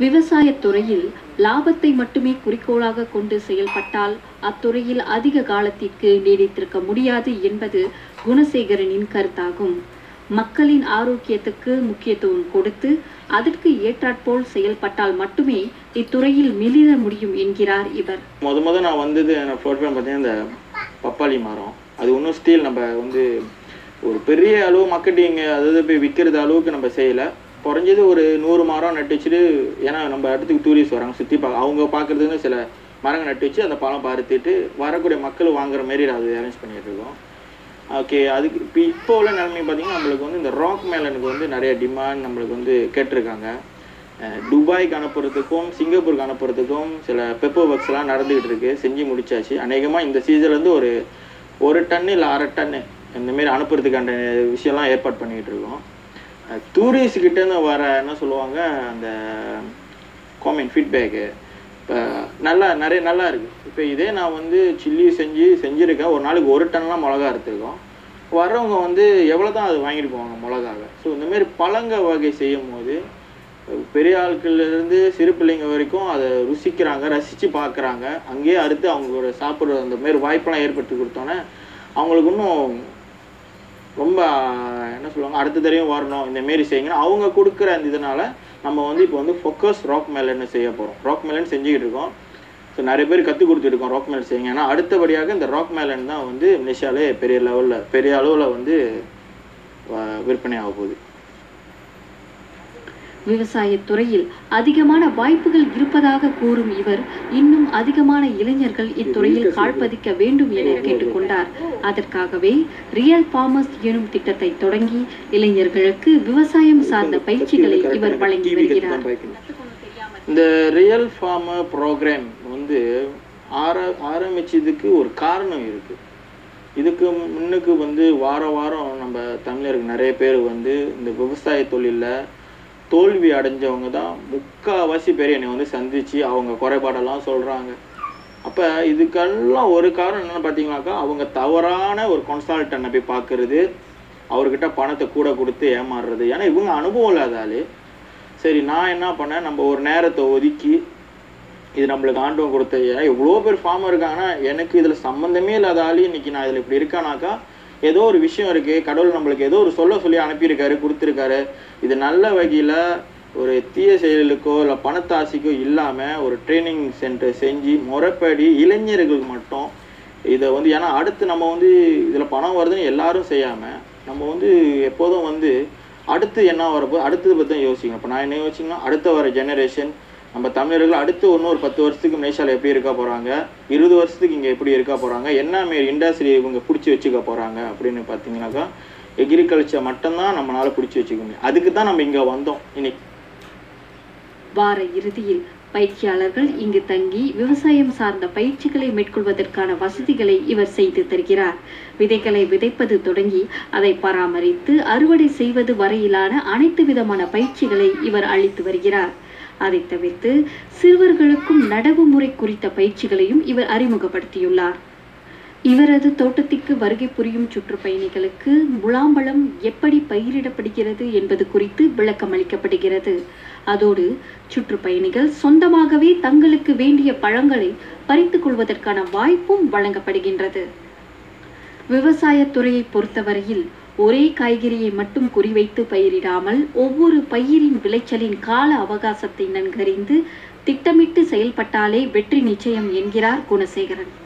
விவசாயத் துறையில் லாபத்தை மட்டுமே குறிக்கோளாக கொண்டு செயல்பட்டால் அத்துறையில் அதிக காலத்திற்கு நீடித்திருக்க முடியாது என்பது குணசேகரனின் கருத்தாகும் மக்களின் ஆரோக்கியத்துக்கு முக்கியத்துவம் கொடுத்து அதற்கு ஏற்றாற்போல் செயல்பட்டால் மட்டுமே இத்துறையில் மிளிர முடியும் என்கிறார் இவர் முத முத நான் வந்தது நான் ஃப்ளோட் பண்ண பார்த்தீங்கன்னா இந்த பப்பாளி மரம் அது இன்னும் ஸ்டீல் நம்ம வந்து ஒரு பெரிய அளவு மார்க்கெட்டிங் அதாவது போய் விற்கிறது அளவுக்கு நம்ம செய்யலை குறைஞ்சது ஒரு நூறு மரம் நட்டு வச்சுட்டு ஏன்னா நம்ம இடத்துக்கு டூரிஸ்ட் வராங்க சுற்றி பார்க்க அவங்க பார்க்குறதுக்கு சில மரங்கள் நட்டு வச்சு அந்த பழம் பருத்திட்டு வரக்கூடிய மக்கள் வாங்குற மாரி அது அரேஞ்ச் பண்ணிட்டு இருக்கோம் ஓகே அதுக்கு இப்போ இப்போ உள்ள நிலைமை பார்த்தீங்கன்னா நம்மளுக்கு வந்து இந்த ராக் மேலனுக்கு வந்து நிறைய டிமாண்ட் நம்மளுக்கு வந்து கேட்டிருக்காங்க அஹ் துபாய்க்கு அனுப்புறதுக்கும் சிங்கப்பூருக்கு அனுப்புறதுக்கும் சில பெப்போ ஒர்க்ஸ்லாம் நடந்துகிட்டு இருக்கு செஞ்சு முடிச்சாச்சு அநேகமாக இந்த சீசன்லேருந்து ஒரு ஒரு டன்னு இல்லை அரை டன்னு இந்தமாரி அனுப்புறதுக்கான விஷயம்லாம் ஏற்பாடு பண்ணிக்கிட்டு இருக்கோம் டூரிஸ்ட் கிட்டேருந்து வர என்ன சொல்லுவாங்க அந்த காமெண்ட் ஃபீட்பேக்கு இப்போ நல்லா நிறைய நல்லா இருக்குது இப்போ இதே நான் வந்து சில்லி செஞ்சு செஞ்சுருக்கேன் ஒரு நாளைக்கு ஒரு டன்லாம் மிளகா எடுத்துருக்கோம் வர்றவங்க வந்து எவ்வளோ தான் அது வாங்கிட்டு போவாங்க மிளகாவை ஸோ இந்தமாரி பழங்க வகை செய்யும் போது பெரிய ஆட்கள்ல இருந்து சிறு பிள்ளைங்க வரைக்கும் அதை ருசிக்கிறாங்க ரசித்து பார்க்குறாங்க அங்கேயே அறுத்து அவங்களோட சாப்பிட்ற அந்த மாரி வாய்ப்பெல்லாம் ஏற்படுத்தி கொடுத்தோன்னே அவங்களுக்கு இன்னும் ரொம்ப என்ன சொல்லுவாங்க அடுத்த தடவையும் வரணும் இந்த மாரி செய்யுங்கன்னா அவங்க கொடுக்குற அந்த இதனால நம்ம வந்து இப்போ வந்து ஃபோக்கஸ் ராக் மேலன்னு செய்ய போகிறோம் ராக் மேலன் செஞ்சுக்கிட்டு இருக்கோம் ஸோ நிறைய பேர் கற்றுக் கொடுத்துருக்கோம் ராக் மேலன் செய்யுங்க ஏன்னா அடுத்தபடியாக இந்த ராக் மேலன் தான் வந்து மலேசியாலே பெரிய லெவலில் பெரிய அளவில் வந்து வ- விற்பனை ஆக போகுது விவசாயத் துறையில் அதிகமான வாய்ப்புகள் இருப்பதாக கூறும் இவர் இன்னும் அதிகமான இளைஞர்கள் இத்துறையில் கால்பதிக்க வேண்டும் என கேட்டுக்கொண்டார் அதற்காகவே ரியல் ஃபார்மர்ஸ் எனும் திட்டத்தை தொடங்கி இளைஞர்களுக்கு விவசாயம் சார்ந்த பயிற்சிகளை இவர் வழங்கி வருகிறார் இந்த ரியல் ஃபார்மர் ப்ரோக்ராம் வந்து ஆர ஆரம்பிச்சதுக்கு ஒரு காரணம் இருக்கு இதுக்கு முன்னுக்கு வந்து வார வாரம் நம்ம தமிழருக்கு நிறைய பேர் வந்து இந்த விவசாய தொழிலில் தோல்வி அடைஞ்சவங்க தான் முக்கால்வாசி பேர் என்னை வந்து சந்திச்சு அவங்க குறைபாடெல்லாம் சொல்கிறாங்க அப்போ இதுக்கெல்லாம் ஒரு காரணம் என்னென்னு பார்த்தீங்கன்னாக்கா அவங்க தவறான ஒரு கன்சல்டன்னை போய் பார்க்கறது அவர்கிட்ட பணத்தை கூட கொடுத்து ஏமாறுறது ஏன்னா இவங்க அனுபவம் இல்லாத ஆளு சரி நான் என்ன பண்ணேன் நம்ம ஒரு நேரத்தை ஒதுக்கி இது நம்மளுக்கு ஆண்டவன் கொடுத்த ஏன்னா எவ்வளோ பேர் ஃபார்மர் இருக்காங்கன்னா எனக்கு இதில் சம்மந்தமே இல்லாத ஆளு இன்னைக்கு நான் இதில் இப்படி இருக்கானாக்கா ஏதோ ஒரு விஷயம் இருக்கு கடவுள் நம்மளுக்கு ஏதோ ஒரு சொல்ல சொல்லி அனுப்பியிருக்காரு கொடுத்துருக்காரு இது நல்ல வகையில் ஒரு தீய செயலுக்கோ இல்லை பணத்தாசைக்கோ இல்லாமல் ஒரு ட்ரைனிங் சென்டர் செஞ்சு முறைப்படி இளைஞர்களுக்கு மட்டும் இதை வந்து ஏன்னா அடுத்து நம்ம வந்து இதில் பணம் வருதுன்னு எல்லாரும் செய்யாமல் நம்ம வந்து எப்போதும் வந்து அடுத்து என்ன வரப்போ அடுத்தது பற்றி தான் யோசிக்கணும் இப்போ நான் என்ன யோசிச்சீங்கன்னா அடுத்த வர ஜெனரேஷன் நம்ம தமிழர்கள் அடுத்து இன்னும் ஒரு பத்து வருஷத்துக்கு மலேசியாவில் எப்படி இருக்க போகிறாங்க இருபது வருஷத்துக்கு இங்கே எப்படி இருக்க போகிறாங்க என்ன மாரி இண்டஸ்ட்ரி இவங்க பிடிச்சி வச்சுக்க போகிறாங்க அப்படின்னு பார்த்தீங்கன்னாக்கா எக்ரிகல்ச்சர் மட்டும்தான் நம்மளால பிடிச்சி வச்சுக்க முடியும் அதுக்கு தான் நம்ம இங்கே வந்தோம் இன்னைக்கு வார இறுதியில் பயிற்சியாளர்கள் இங்கு தங்கி விவசாயம் சார்ந்த பயிற்சிகளை மேற்கொள்வதற்கான வசதிகளை இவர் செய்து தருகிறார் விதைகளை விதைப்பது தொடங்கி அதை பராமரித்து அறுவடை செய்வது வரையிலான அனைத்து விதமான பயிற்சிகளை இவர் அளித்து வருகிறார் அதை தவிர்த்து சிறுவர்களுக்கும் நடவு முறை குறித்த பயிற்சிகளையும் இவர் அறிமுகப்படுத்தியுள்ளார் இவரது தோட்டத்திற்கு வருகை புரியும் சுற்றுப்பயணிகளுக்கு முலாம்பழம் எப்படி பயிரிடப்படுகிறது என்பது குறித்து விளக்கம் அளிக்கப்படுகிறது அதோடு சுற்றுப்பயணிகள் சொந்தமாகவே தங்களுக்கு வேண்டிய பழங்களை பறித்துக் கொள்வதற்கான வாய்ப்பும் வழங்கப்படுகின்றது விவசாயத் துறையை பொறுத்தவரையில் ஒரே காய்கறியை மட்டும் குறிவைத்து பயிரிடாமல் ஒவ்வொரு பயிரின் விளைச்சலின் கால அவகாசத்தை நன்கறிந்து திட்டமிட்டு செயல்பட்டாலே வெற்றி நிச்சயம் என்கிறார் குணசேகரன்